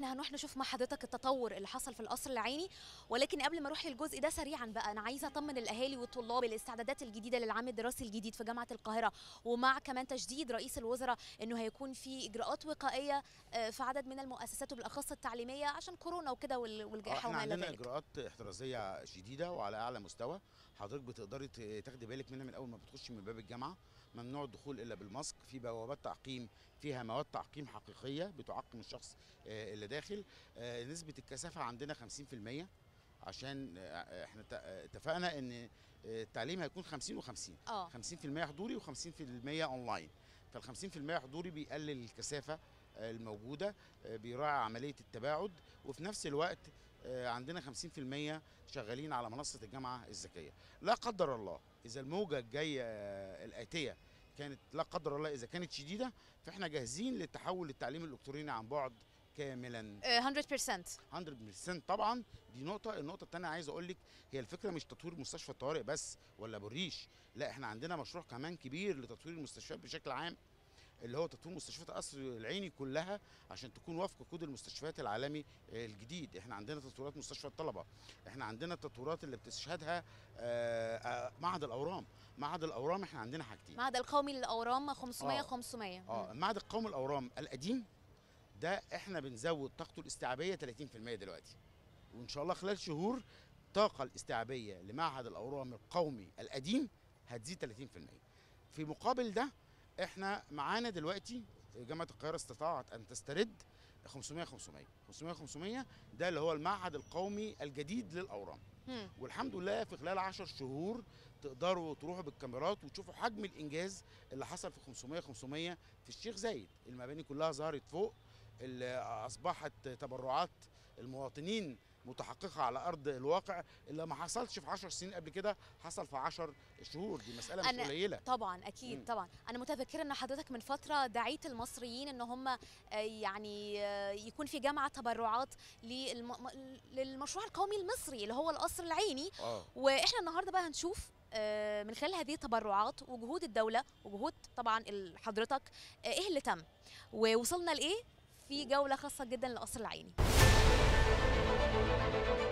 احنا هنروح نشوف مع حضرتك التطور اللي حصل في القصر العيني ولكن قبل ما اروح للجزء ده سريعا بقى انا عايزه اطمن الاهالي والطلاب الاستعدادات الجديده للعام الدراسي الجديد في جامعه القاهره ومع كمان تشديد رئيس الوزراء انه هيكون في اجراءات وقائيه آه، في عدد من المؤسسات وبالاخص التعليميه عشان كورونا وكده وال- آه، والجائحه احنا وما الى عندنا ذلك اجراءات احترازيه شديده وعلى اعلى مستوى حضرتك بتقدري ت- تاخدي بالك منها من اول ما بتخشي من باب الجامعه ممنوع الدخول الا بالماسك في بوابات تعقيم فيها مواد تعقيم حقيقيه بتعقم الشخص آه، اللي داخل آه، نسبه الكثافه عندنا 50% عشان آه، احنا ت- آه، اتفقنا ان آه، التعليم هيكون 50 و50 اه 50% حضوري و50% اونلاين فال 50% حضوري بيقلل الكثافه آه، الموجوده آه، بيراعي عمليه التباعد وفي نفس الوقت آه، عندنا 50% شغالين على منصه الجامعه الذكيه لا قدر الله اذا الموجه الجايه آه، الاتيه كانت لا قدر الله اذا كانت شديده فاحنا جاهزين للتحول للتعليم الالكتروني عن بعد كاملا آه، 100% 100% طبعا دي نقطة، النقطة التانية عايز أقول لك هي الفكرة مش تطوير مستشفى الطوارئ بس ولا بالريش، لا احنا عندنا مشروع كمان كبير لتطوير المستشفيات بشكل عام اللي هو تطوير مستشفيات القصر العيني كلها عشان تكون وفق كود المستشفيات العالمي آه، الجديد، احنا عندنا تطويرات مستشفى الطلبة، احنا عندنا التطويرات اللي بتشهدها آه، آه، معهد الأورام، معهد الأورام احنا عندنا حاجتين معهد القومي للاورام 500 آه. 500 اه المعهد القومي الاورام القديم ده احنا بنزود طاقته الاستيعابيه 30% دلوقتي وان شاء الله خلال شهور الطاقه الاستيعابيه لمعهد الاورام القومي القديم هتزيد 30% في مقابل ده احنا معانا دلوقتي جامعه القاهره استطاعت ان تسترد 500 500 500 500 ده اللي هو المعهد القومي الجديد للاورام مم. والحمد لله في خلال 10 شهور تقدروا تروحوا بالكاميرات وتشوفوا حجم الانجاز اللي حصل في 500 500 في الشيخ زايد المباني كلها ظهرت فوق اللي اصبحت تبرعات المواطنين متحققه على ارض الواقع اللي ما حصلش في 10 سنين قبل كده حصل في 10 شهور دي مساله مش أنا- قليله طبعا اكيد مم. طبعا انا متذكره ان حضرتك من فتره دعيت المصريين ان هم آه، يعني آه، يكون في جامعه تبرعات للم... م- للمشروع القومي المصري اللي هو القصر العيني اه واحنا النهارده بقى هنشوف آه، من خلال هذه التبرعات وجهود الدوله وجهود طبعا ال- حضرتك آه، ايه اللي تم ووصلنا لايه في جوله خاصه جدا للقصر العيني